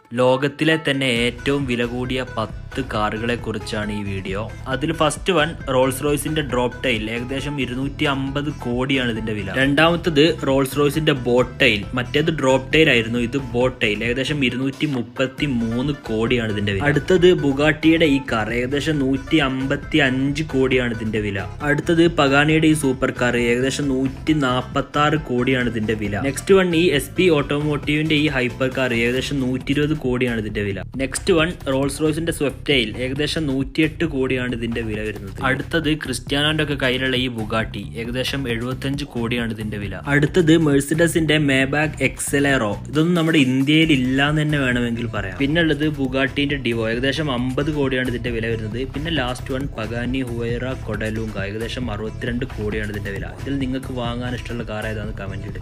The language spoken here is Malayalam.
ലോകത്തിലെ തന്നെ ഏറ്റവും വില കൂടിയ പത്ത് കാറുകളെ കുറിച്ചാണ് ഈ വീഡിയോ അതിൽ ഫസ്റ്റ് വൺ റോൾസ് റോയ്സിന്റെ ഡ്രോപ്പ് ടൈൽ ഏകദേശം ഇരുന്നൂറ്റി അമ്പത് കോടിയാണ് ഇതിന്റെ വില രണ്ടാമത്തത് റോൾസ് റോയ്സിന്റെ ബോട്ട് ടൈൽ മറ്റേത് ഡ്രോപ്പ് ടൈൽ ആയിരുന്നു ഇത് ബോട്ട് ടൈൽ ഏകദേശം ഇരുന്നൂറ്റി മുപ്പത്തി മൂന്ന് കോടിയാണ് ഇതിന്റെ വില അടുത്തത് ബുഗാട്ടിയുടെ ഈ കാർ ഏകദേശം നൂറ്റി അമ്പത്തി അഞ്ച് കോടിയാണ് ഇതിന്റെ വില അടുത്തത് പഗാനിയുടെ ഈ സൂപ്പർ കാർ ഏകദേശം നൂറ്റി നാൽപ്പത്തി ആറ് കോടിയാണ് ഇതിന്റെ വില നെക്സ്റ്റ് വൺ ഈ എസ് പി ഓട്ടോമോട്ടീവിന്റെ ഈ ഹൈപ്പർ കാർ ഏകദേശം നൂറ്റി ഇരുപത് കോടിയാണ് ഇതിന്റെ വില നെക്സ്റ്റ് വൺ റോൾസ് റോയ്സിന്റെ സ്വെപ്റ്റൈൽ ഏകദേശം നൂറ്റിയെട്ട് കോടിയാണ് ഇതിന്റെ വില വരുന്നത് അടുത്തത് ക്രിസ്ത്യാനോന്റെ ഒക്കെ കയ്യിലുള്ള ഈ ബുഗാട്ടി ഏകദേശം എഴുപത്തഞ്ച് കോടിയാണ് ഇതിന്റെ വില അടുത്തത് മെഴ്സിഡസിന്റെ മേബാഗ് എക്സലേറോ ഇതൊന്നും നമ്മുടെ ഇന്ത്യയിൽ ഇല്ല എന്ന് തന്നെ വേണമെങ്കിൽ പറയാം പിന്നെ ഉള്ളത് ബുഗാട്ടിന്റെ ഡിവോ ഏകദേശം അമ്പത് കോടിയാണ് ഇതിന്റെ വില വരുന്നത് പിന്നെ last one Pagani Huayra Codalunga ഏകദേശം അറുപത്തിരണ്ട് കോടിയാണ് ഇതിന്റെ വില ഇതിൽ നിങ്ങൾക്ക് വാങ്ങാൻ ഇഷ്ടമുള്ള കാർ ഏതാണെന്ന് കമന്റ് ഇടുക